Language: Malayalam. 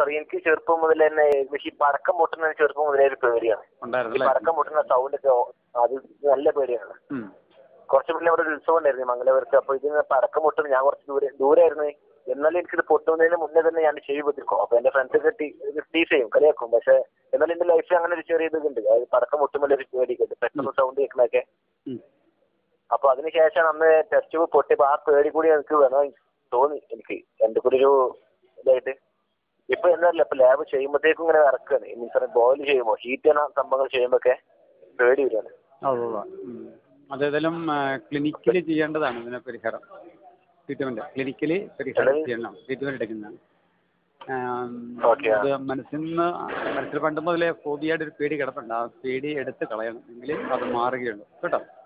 സാർ എനിക്ക് ചെറുപ്പം മുതൽ തന്നെ ഈ പടക്കം പൊട്ടുന്ന ചെറുപ്പം മുതലേ ഒരു പേടിയാണ് ഈ ഉണ്ടായിരുന്നല്ലേ പടക്കം പൊട്ടുന്ന സൗണ്ട് ഒക്കെ ഓ- അത് നല്ല പേടിയാണ് ഉം. കുറച്ച് മുന്നേ അവിടെ ഒരു ഉത്സവം ഉണ്ടായിരുന്നു മംഗലപുരത്ത് അപ്പൊ ഇതിന് പടക്കം പൊട്ടും ഞാൻ കുറച്ച് ദൂരെ ദൂരായിരുന്നു എന്നാലും എനിക്കിത് പൊട്ടുന്നതിന് മുന്നേ തന്നെ ഞാൻ ചെവി പൊട്ടിക്കും അപ്പൊ എന്റെ ഫ്രണ്ട്സ് ഒക്കെ ടീസ് ചെയ്യും കളിയാക്കും പക്ഷെ എന്നാലും എന്റെ ലൈഫിൽ അങ്ങനെ ഒരു ചെറിയ ഇതുണ്ട് അതായത് പടക്കം പൊട്ടുമ്പോൾ ഒരു പേടിക്കുണ്ട് പെട്ടെന്ന് സൗണ്ട് കേൾക്കണൊക്കെ ഉം. അപ്പൊ അതിനുശേഷം അന്ന് ടെസ്റ്റ് ട്യൂബ് പൊട്ടിയപ്പോ ആ പേടി കൂടി എനിക്ക് വേണം തോന്നി എനിക്ക് എന്റെ കൂടി ഒരു ഇതായിട്ട് ഇപ്പൊ എന്നല്ല ഇപ്പൊ ലാബ് ചെയ്യുമ്പോഴത്തേക്കും ഇങ്ങനെ ഇറക്കാണ് മീൻസ് ബോയിൽ ചെയ്യുമ്പോ ഹീറ്റ് ചെയ്യുന്ന സംഭവങ്ങൾ ചെയ്യുമ്പോഴൊക്കെ പേടി വരികയാണ് ഉവ്വ് ഉവ്വ്. ഉം. അതേതായാലും ക്ലിനിക്കലി ചെയ്യേണ്ടതാണ് ഇതിന് പരിഹാരം ട്രീറ്റ്മെന്റ് ക്ലിനിക്കലി പരിഹാരം അതായത് ചെയ്യണം ട്രീറ്റ്മെന്റ് എടുക്കുന്നതാണ് ആം, ഓക്കെ ഇത് മനസ്സിൽ നിന്ന് മനസ്സിൽ പണ്ട് മുതലേ ഫോബിയായിട്ട് ഒരു പേടി കിടപ്പുണ്ട് ആ പേടി എടുത്ത് കളയണം എങ്കിൽ അത് മാറുകയുള്ളൂ കേട്ടോ